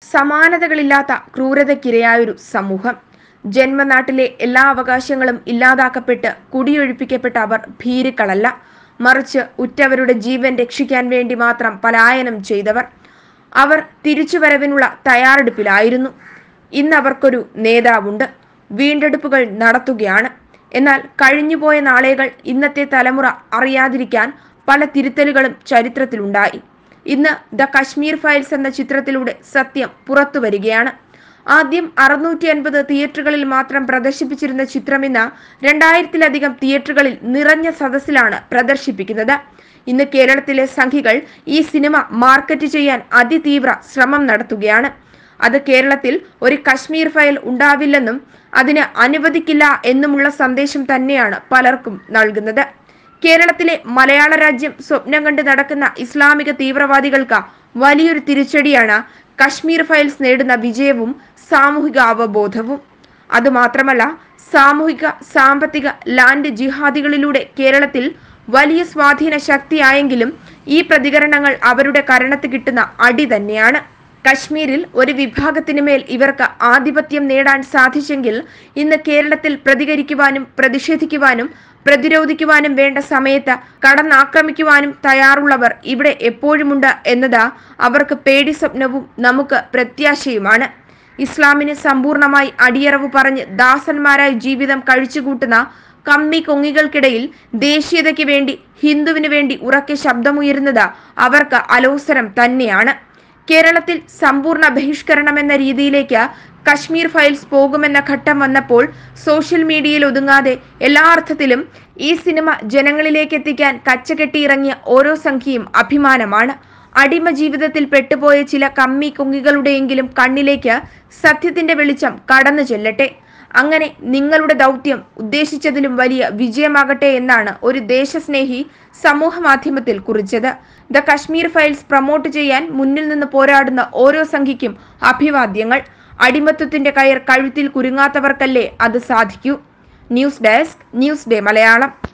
സമാനതകളില്ലാത്ത ക്രൂരതയ്ക്കിരയായൊരു സമൂഹം ജന്മനാട്ടിലെ എല്ലാ അവകാശങ്ങളും ഇല്ലാതാക്കപ്പെട്ട് കുടിയൊഴിപ്പിക്കപ്പെട്ട അവർ ഭീരുക്കളല്ല മറിച്ച് ഉറ്റവരുടെ ജീവൻ രക്ഷിക്കാൻ വേണ്ടി മാത്രം പലായനം ചെയ്തവർ അവർ തിരിച്ചുവരവിനുള്ള തയ്യാറെടുപ്പിലായിരുന്നു ഇന്ന് അവർക്കൊരു നേതാവുണ്ട് വീണ്ടെടുപ്പുകൾ നടത്തുകയാണ് എന്നാൽ കഴിഞ്ഞുപോയ നാളേകൾ ഇന്നത്തെ തലമുറ അറിയാതിരിക്കാൻ പല തിരുത്തലുകളും ചരിത്രത്തിലുണ്ടായി ഇന്ന് ദ കശ്മീർ ഫയൽസ് എന്ന ചിത്രത്തിലൂടെ സത്യം പുറത്തു വരികയാണ് ആദ്യം അറുന്നൂറ്റി അൻപത് തിയേറ്ററുകളിൽ മാത്രം പ്രദർശിപ്പിച്ചിരുന്ന ചിത്രം ഇന്ന് രണ്ടായിരത്തിലധികം തിയേറ്ററുകളിൽ നിറഞ്ഞ സദസ്സിലാണ് പ്രദർശിപ്പിക്കുന്നത് ഇന്ന് കേരളത്തിലെ സംഘികൾ ഈ സിനിമ മാർക്കറ്റ് ചെയ്യാൻ അതിതീവ്ര ശ്രമം നടത്തുകയാണ് അത് കേരളത്തിൽ ഒരു കശ്മീർ ഫയൽ ഉണ്ടാവില്ലെന്നും അതിന് അനുവദിക്കില്ല എന്നുമുള്ള സന്ദേശം തന്നെയാണ് പലർക്കും നൽകുന്നത് കേരളത്തിലെ മലയാള രാജ്യം സ്വപ്നം കണ്ട് നടക്കുന്ന ഇസ്ലാമിക തീവ്രവാദികൾക്ക് വലിയൊരു തിരിച്ചടിയാണ് കശ്മീർ ഫയൽസ് നേടുന്ന വിജയവും സാമൂഹിക അവബോധവും അതുമാത്രമല്ല സാമൂഹിക സാമ്പത്തിക ലാൻഡ് ജിഹാദികളിലൂടെ കേരളത്തിൽ വലിയ സ്വാധീന ശക്തിയായെങ്കിലും ഈ പ്രതികരണങ്ങൾ അവരുടെ കരണത്ത് കിട്ടുന്ന അടി തന്നെയാണ് കശ്മീരിൽ ഒരു വിഭാഗത്തിന് മേൽ ഇവർക്ക് ആധിപത്യം നേടാൻ സാധിച്ചെങ്കിൽ ഇന്ന് കേരളത്തിൽ പ്രതികരിക്കുവാനും പ്രതിഷേധിക്കുവാനും പ്രതിരോധിക്കുവാനും വേണ്ട സമയത്ത് കടന്നാക്രമിക്കുവാനും തയ്യാറുള്ളവർ ഇവിടെ എപ്പോഴുമുണ്ട് എന്നത് അവർക്ക് പേടി സ്വപ്നവും നമുക്ക് പ്രത്യാശയുമാണ് ഇസ്ലാമിന് സമ്പൂർണമായി അടിയറവ് പറഞ്ഞ് ദാസന്മാരായി ജീവിതം കഴിച്ചുകൂട്ടുന്ന കമ്മി കൊങ്ങികൾക്കിടയിൽ ദേശീയതയ്ക്ക് വേണ്ടി ഹിന്ദുവിന് വേണ്ടി ഉറക്കെ ശബ്ദമുയരുന്നത് അവർക്ക് അലോസരം തന്നെയാണ് കേരളത്തിൽ സമ്പൂർണ്ണ ബഹിഷ്കരണം എന്ന രീതിയിലേക്ക് കശ്മീർ ഫയൽസ് പോകുമെന്ന ഘട്ടം വന്നപ്പോൾ സോഷ്യൽ മീഡിയയിൽ ഒതുങ്ങാതെ എല്ലാ അർത്ഥത്തിലും ഈ സിനിമ ജനങ്ങളിലേക്ക് എത്തിക്കാൻ കച്ചകെട്ടിയിറങ്ങിയ ഓരോ സംഖ്യയും അഭിമാനമാണ് അടിമ ജീവിതത്തിൽ പെട്ടുപോയ ചില കമ്മി കുങ്ങികളുടെയെങ്കിലും കണ്ണിലേക്ക് സത്യത്തിന്റെ വെളിച്ചം കടന്നു ചെല്ലട്ടെ അങ്ങനെ നിങ്ങളുടെ ദൗത്യം ഉദ്ദേശിച്ചതിലും വലിയ വിജയമാകട്ടെ എന്നാണ് ഒരു ദേശസ്നേഹി സമൂഹ മാധ്യമത്തിൽ കുറിച്ചത് ദ കശ്മീർ ഫയൽസ് പ്രൊമോട്ട് ചെയ്യാൻ മുന്നിൽ നിന്ന് പോരാടുന്ന ഓരോ സംഖ്യയ്ക്കും അഭിവാദ്യങ്ങൾ അടിമത്വത്തിന്റെ കയർ കഴുത്തിൽ കുരുങ്ങാത്തവർക്കല്ലേ അത് സാധിക്കൂ news desk news day Malayalam